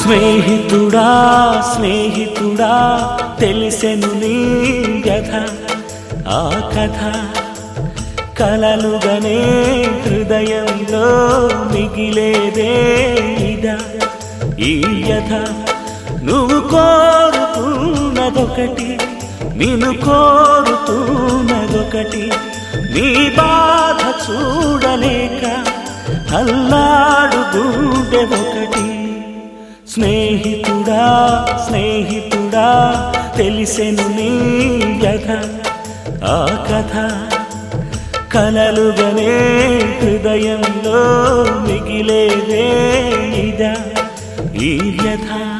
స్నేహితుడా స్నేహితుడా తెలిసెను నీ వ్యధ ఆ కథ కలలుగనే హృదయంలో మిగిలేదే ఇదా ఈ వ్యధ నువ్వు కోరుతున్నదొకటి నిన్ను కోరుతున్నదొకటి నీ బాధ చూడలేక అల్లాడు గుండె ఒకటి స్నేహితుడా స్నేహితుడా తెలిసెను నీ వ్యధ ఆ కథ కలలుగనే హృదయంలో మిగిలేదే ఇదా ఈ వ్యధ